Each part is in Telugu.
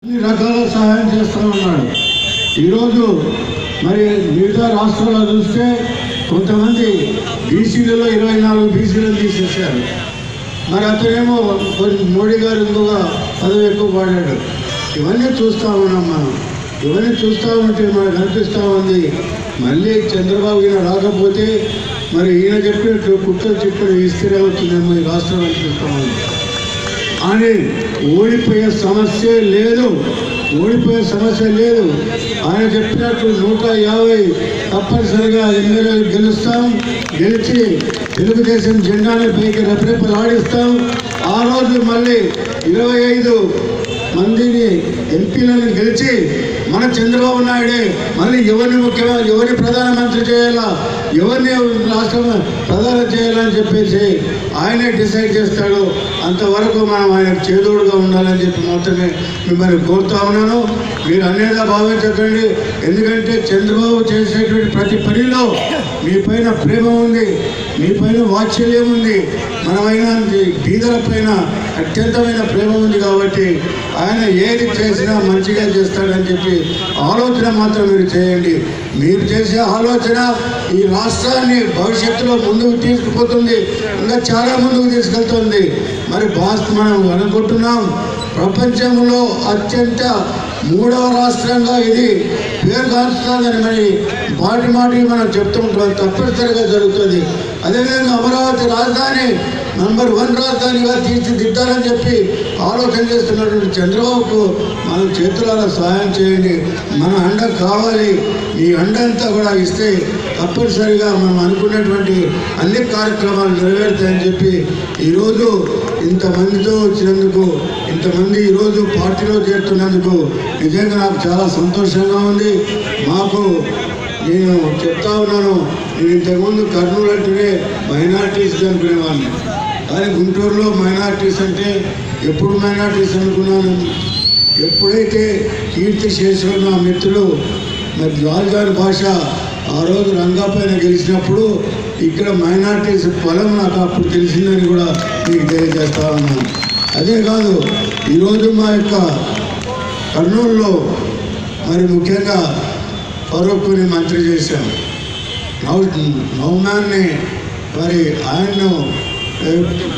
అన్ని రకాల సహాయం చేస్తూ ఉన్నాడు ఈరోజు మరి మిగతా రాష్ట్రాల్లో చూస్తే కొంతమంది బీసీలలో ఇరవై నాలుగు బీసీలను తీసేశారు మరి అతనేమో కొంచెం మోడీ గారు ఇంకొక పదవి ఎక్కువ పాడాడు ఇవన్నీ చూస్తూ ఉన్నాం మనం ఇవన్నీ చూస్తూ ఉంటే మనకు అనిపిస్తూ ఉంది మళ్ళీ చంద్రబాబు ఈయన రాకపోతే మరి ఈయన చెప్పినట్టు కుక్కలు చెప్పిన ఇస్త్రీ అవుతుందేమో ఈ రాష్ట్రం అనిపిస్తూ ఉంది అని ఓడిపోయే సమస్య లేదు ఓడిపోయే సమస్య లేదు ఆయన చెప్పినట్లు నూట యాభై తప్పనిసరిగా ఎమ్మెల్యేలు గెలుస్తాం గెలిచి తెలుగుదేశం జెండాని పైకి రెపరెపలు ఆడిస్తాం ఆ రోజు మళ్ళీ ఇరవై ఐదు మందిని ఎంపీలను గెలిచి మన చంద్రబాబు నాయుడే మళ్ళీ ఎవరిని ముఖ్యమంత్రి ఎవరిని ప్రధానమంత్రి చేయాలా ఎవరిని రాష్ట్ర ప్రధాన చేయాలని చెప్పేసి ఆయనే డిసైడ్ చేస్తాడు అంతవరకు మనం ఆయనకు చేదోడుగా ఉండాలని చెప్పి మాత్రమే మిమ్మల్ని కోరుతా ఉన్నాను మీరు అనేదా భావించకండి ఎందుకంటే చంద్రబాబు చేసేటువంటి ప్రతి పనిలో మీ పైన ప్రేమ ఉంది మీ పైన వాత్సల్యం ఉంది మనమైన బీదల పైన అత్యంతమైన ప్రేమ ఉంది కాబట్టి ఆయన ఏది చేసినా మంచిగా చేస్తాడని చెప్పి ఆలోచన మాత్రం మీరు చేయండి మీరు చేసే ఆలోచన ఈ రాష్ట్రాన్ని భవిష్యత్తులో ముందుకు తీసుకుపోతుంది ఇంకా చాలా ముందుకు తీసుకెళ్తుంది మరి బాస్ మనం అనుకుంటున్నాం ప్రపంచంలో అత్యంత మూడవ రాష్ట్రంగా ఇది పేరుగాంచుతుందని మరి మాటి మాటికి మనం చెప్తూ ఉంటాం తప్పనిసరిగా జరుగుతుంది అదేవిధంగా అమరావతి రాజధాని నంబర్ వన్ రాజధానిగా తీర్చిదిద్దాలని చెప్పి ఆలోచన చేస్తున్నటువంటి చంద్రబాబుకు మనం చేతులారా సహాయం చేయండి మన అండ కావాలి ఈ అండ అంతా కూడా ఇస్తే తప్పనిసరిగా మనం అనుకున్నటువంటి అన్ని కార్యక్రమాలు నెరవేరుతాయని చెప్పి ఈరోజు ఇంతమందితో వచ్చినందుకు ఇంతమంది ఈరోజు పార్టీలో చేరుతున్నందుకు నిజంగా నాకు చాలా సంతోషంగా ఉంది మాకు నేను చెప్తా ఉన్నాను నేను ఇంతకుముందు కర్నూలు అంటేనే మైనార్టీస్ అనుకునేవాడిని కానీ గుంటూరులో మైనార్టీస్ అంటే ఎప్పుడు మైనార్టీస్ అనుకున్నాను ఎప్పుడైతే కీర్తి చేసిన నా మిత్రులు మరి జార్జాన్ భాష ఆ రోజు రంగాపైన గెలిచినప్పుడు ఇక్కడ మైనార్టీస్ పొలం నాకు అప్పుడు తెలిసిందని కూడా మీకు తెలియజేస్తా ఉన్నాను అదే కాదు ఈరోజు మా యొక్క కర్నూలులో మరి ముఖ్యంగా ఫరూక్ని మంత్రి చేశాం నౌ నౌమాన్ని మరి ఆయన్ను ఏ,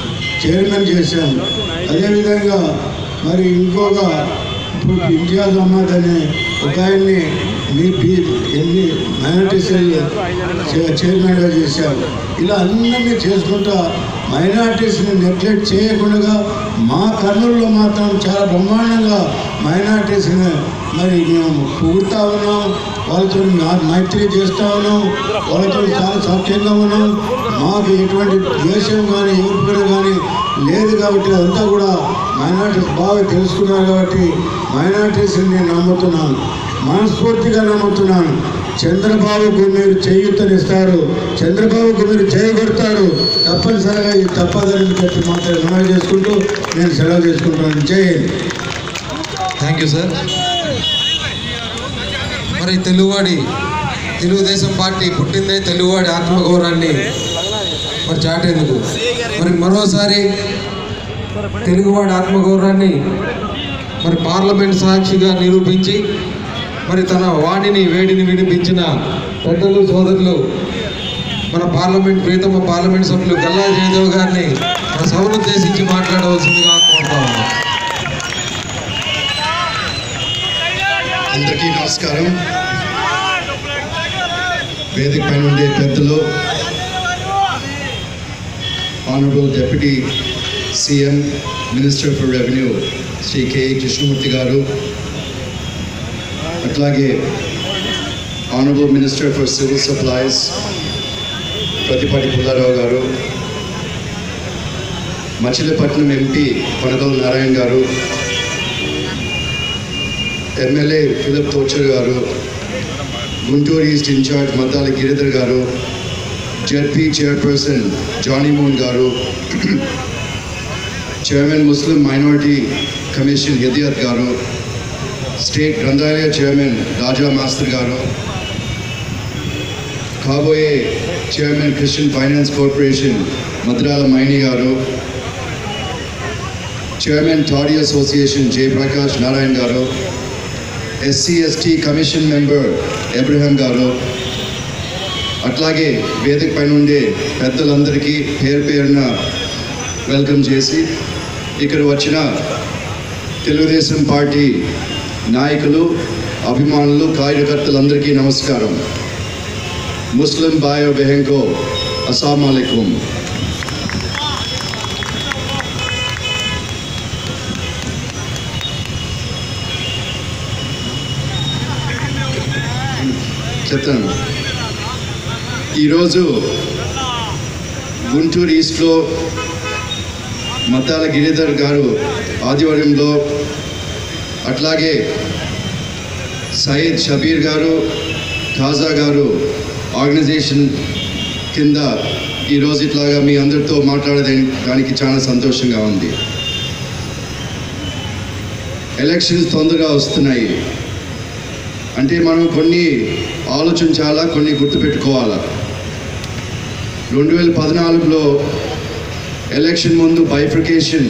చైర్మన్ చేశాం అదేవిధంగా మరి ఇంకొక ఇప్పుడు ఇంతియాజ్ అహ్మద్ అనే ఒక ఆయన్ని మీ బీ ఎన్ని మైనార్టీ సెల్ చే- చైర్మన్గా చేశాం ఇలా అందరినీ చేసుకుంటా మైనార్టీస్ని నెగ్లెక్ట్ చేయకుండా మా కర్నూలులో మాత్రం చాలా బ్రహ్మాండంగా మైనార్టీస్ని మరి మేము పొగుడుతూ ఉన్నాం వాళ్ళతో నా- మైత్రి చేస్తూ ఉన్నాం వాళ్ళతో చాలా సౌఖ్యంగా ఉన్నాం మాకు ఎటువంటి ద్వేషం కానీ ఎవరిపైన కానీ లేదు కాబట్టి అదంతా కూడా మైనార్టీస్ బాగా తెలుసుకున్నారు కాబట్టి మైనార్టీస్ని నేను నమ్ముతున్నాను మనస్ఫూర్తిగా నమ్ముతున్నాను చంద్రబాబుకు మీరు చేయూతనిస్తారు చంద్రబాబుకు మీరు చేయగొడతారు తప్పనిసరిగా ఇది తప్పదని చెప్పి మాత్రం మనవి చేసుకుంటూ నేను సెలవు తీసుకుంటాను జై హింద్ థ్యాంక్ యూ సార్ మరి తెలుగువాడి తెలుగుదేశం పార్టీ పుట్టిందే తెలుగువాడి ఆత్మగౌరవాన్ని మరి చాటేందుకు మరి మరోసారి తెలుగువాడి ఆత్మగౌరవాన్ని మరి పార్లమెంట్ సాక్షిగా నిరూపించి మరి తన వాణిని వేడిని వినిపించిన పెద్దలు సోదరులు మన పార్లమెంట్ ప్రీతమ పార్లమెంట్ సభ్యులు గల్లా జయదేవ్ గారిని మన సభను ఉద్దేశించి మాట్లాడవలసిందిగా కోరుతా ఉన్నాం అందరికీ నమస్కారం వేదిక పైన ఉండే పెద్దలు honourable deputy CM minister for revenue Shri K Krishnamurthy garu అట్లాగే honourable minister for civil supplies Prathipati Pullarao garu Machilipatnam MP కొనగల్ Narayana గారు MLA Philip Tocher garu Guntur east incharge Maddala Giridhar garu ZP chairperson Jani Mohan garu chairman Muslim minority commission Hidayath garu state గ్రంథాలయ చైర్మన్ రాజా మాస్టర్ గారు కాబోయే chairman Christian finance corporation Madrala Maini garu chairman toddy association Jayaprakash Narayana garu SC ST commission member Abraham garu అట్లాగే వేదిక పైన ఉండే పెద్దలందరికీ పేరు పేరున వెల్కమ్ చేసి ఇక్కడ వచ్చిన తెలుగుదేశం పార్టీ నాయకులు అభిమానులు కార్యకర్తలందరికీ నమస్కారం ముస్లిం బాయో బెహెంకో అస్సాం అలైకుం చెప్తాను ఈరోజు గుంటూరు ఈస్ట్లో మద్దాల గిరిధర్ గారు ఆధ్వర్యంలో అట్లాగే సయీద్ షబీర్ గారు ఖాజా గారు ఆర్గనైజేషన్ కింద ఈరోజు ఇట్లాగా మీ అందరితో మాట్లాడడానికి చాలా సంతోషంగా ఉంది ఎలక్షన్స్ తొందరగా వస్తున్నాయి అంటే మనం కొన్ని ఆలోచించాలా కొన్ని గుర్తుపెట్టుకోవాలా రెండు వేల పద్నాలుగులో ఎలక్షన్ ముందు బైఫ్రికేషన్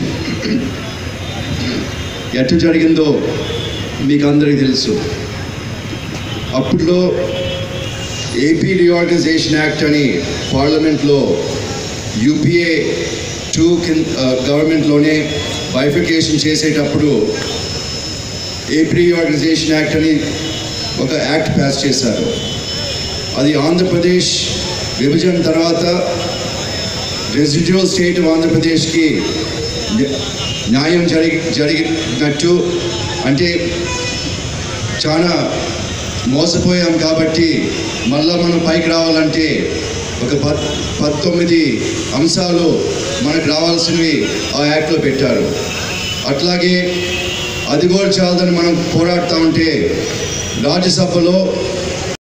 ఎట్టు జరిగిందో మీకు అందరికీ తెలుసు అప్పట్లో ఏపీ రీఆర్గనైజేషన్ యాక్ట్ అని పార్లమెంట్లో యూపీఏ టూ కింద గవర్నమెంట్లోనే బైఫికేషన్ చేసేటప్పుడు ఏపీ రీఆర్గనైజేషన్ యాక్ట్ అని ఒక యాక్ట్ పాస్ చేశారు అది ఆంధ్రప్రదేశ్ విభజన తర్వాత రెసిడ్యువల్ స్టేట్ ఆఫ్ ఆంధ్రప్రదేశ్కి న్య- న్యాయం జరిగి జరిగినట్టు అంటే చాలా మోసపోయాం కాబట్టి మళ్ళా మనం పైకి రావాలంటే ఒక పద్ పంతొమ్మిది అంశాలు మనకు రావాల్సినవి ఆ యాక్ట్లో పెట్టారు అట్లాగే అది కూడా చాలదని మనం పోరాడుతూ ఉంటే రాజ్యసభలో